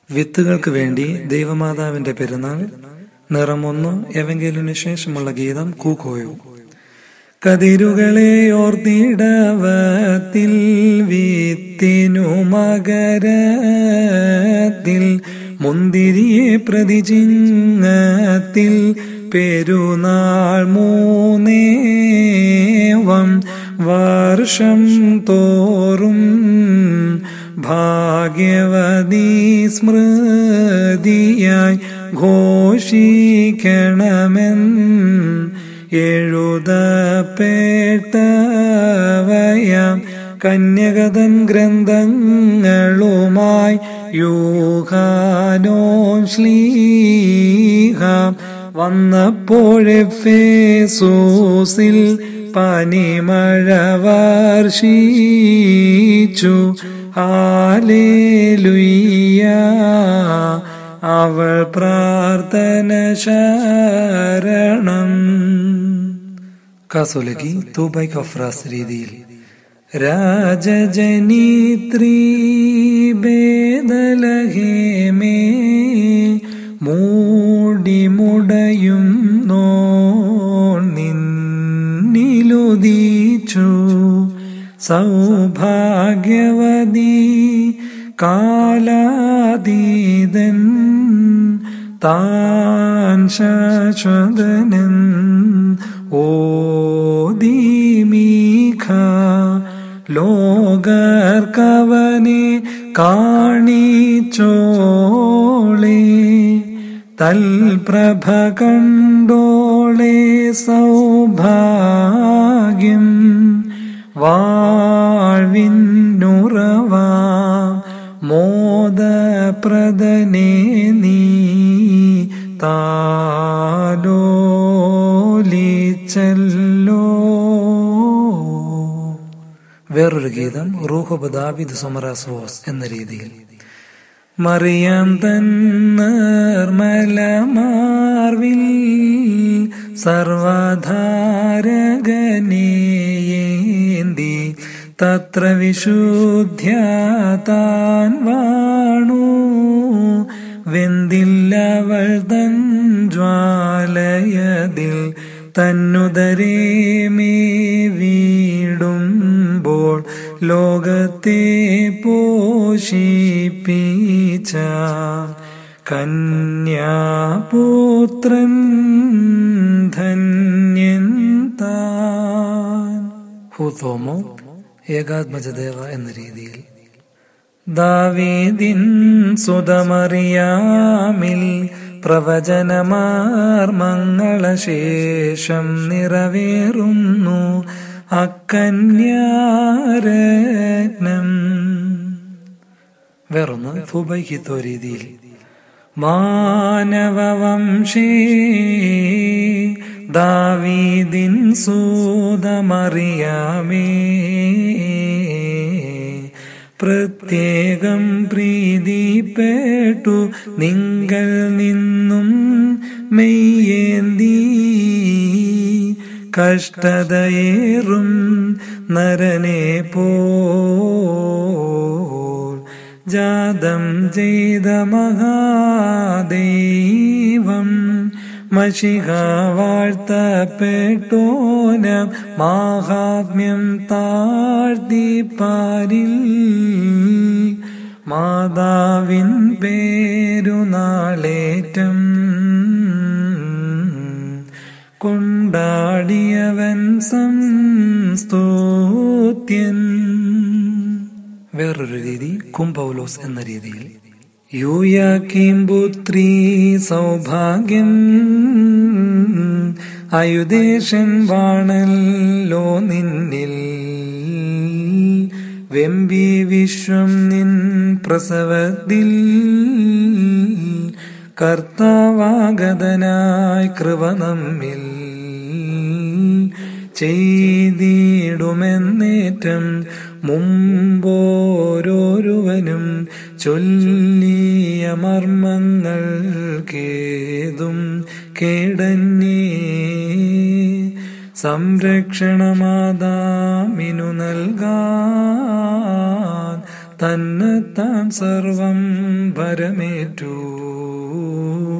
വിത്തുകൾക്ക് വേണ്ടി ദൈവമാതാവിന്റെ പെരുന്നാൾ നിറമൊന്നു എവങ്കേലിനു ശേഷമുള്ള ഗീതം കൂക്കോയോ കതിരുകളെ ഓർത്തിടവത്തിൽ വിത്തിനു മകരത്തിൽ മുന്തിരിയെ പ്രതിചിങ്ങത്തിൽ പെരുന്നാൾ മൂന്നേവം വർഷം തോറും ഭാഗ്യവതി സ്മൃതിയായി ഘോഷിക്കണമെൻ എഴുതപ്പെട്ടവയാം കന്യകതൻ ഗ്രന്ഥങ്ങളുമായി യൂഹാനോൻ ശ്ലീഹ വന്നപ്പോഴെ ഫേസൂസിൽ പനിമഴ വർഷിച്ചു ഹാലേലുയ്യ അവൾ പ്രാർത്ഥന ശരണം കാസോലകി തൂബൈ കഫ്രാസ് രീതിയിൽ രാജജനീത്രീ ബേദലഹേമേ മൂടി മുടയും നോ നിന്നിലുദീച്ചു സൗഭാഗ്യവതി കാലാതീതൻ താൻ ശാശ്വതനൻ ഓദീമീഖ ലോകർക്കവനെ കാണിച്ചോളെ തൽപ്രഭ കണ്ടോളെ സൗഭാഗ്യം വാഴ്വിന്നുറവ മോദപ്രദനെ നീ താലോലിച്ചല്ലോ വേറൊരു ഗീതം റൂഹബദാബിദ് സുമറാസോസ് എന്ന രീതിയിൽ മറിയാം തന്നർമലമാർവിൽ സർവധാരകനേയേന്തി തത്ര വിശുദ്ധ്യാതാൻ വാണു വെന്തില്ലവൾ തൻ ജ്വാലയതിൽ തന്നുദരേ മേ വീടുമ്പോൾ ലോകത്തെ പോഷിപ്പിച്ച കന്യാപുത്രൻ ധന്യൻ താൻ ഹൂതോമോ ഏകാത്മജദേവ എന്ന രീതിയിൽ ദാവീദിൻ സുതമറിയാമിൽ പ്രവചനമാർമങ്ങളശേഷം നിറവേറുന്നു അക്കന്യാരത്നം വേറൊന്ന് ഫുബൈഹിത്തോ രീതിയിൽ മാനവവംശേ ദാവീദിൻ സൂതമറിയാമേ പ്രത്യേകം പ്രീതിപ്പെട്ടു നിങ്ങൾ നിന്നും മെയ്യേന്തി കഷ്ടതയേറും നരനെ പോൽ ജാതം ചെയ്ത മഹാദൈവം മഷിക വാഴ്ത്തപ്പെട്ടോനം മാഹാത്മ്യം താഴ്ത്തിപ്പാരിൽ മാതാവിൻ പേരുനാളേറ്റം കൊണ്ടാടിയവൻ സംസ്തോത്യൻ വേറൊരു രീതി കുംഭൗലോസ് എന്ന രീതിയിൽ യൂയാക്കീം പുത്രീ സൗഭാഗ്യം അയുദേശൻ വാണല്ലോ നിന്നിൽ വെമ്പി വിശ്വം നിൻ പ്രസവത്തിൽ കർത്താവാഗതനായി കൃപ നമ്മിൽ ചെയ്തിടുമെന്നേറ്റം മുമ്പോരോരുവനും ചൊല്ലിയ മർമ്മങ്ങൾ കേതും കേടന്നേ സംരക്ഷണമാതാമിനു നൽകാൻ തന്നെത്താൻ സർവം പരമേറ്റു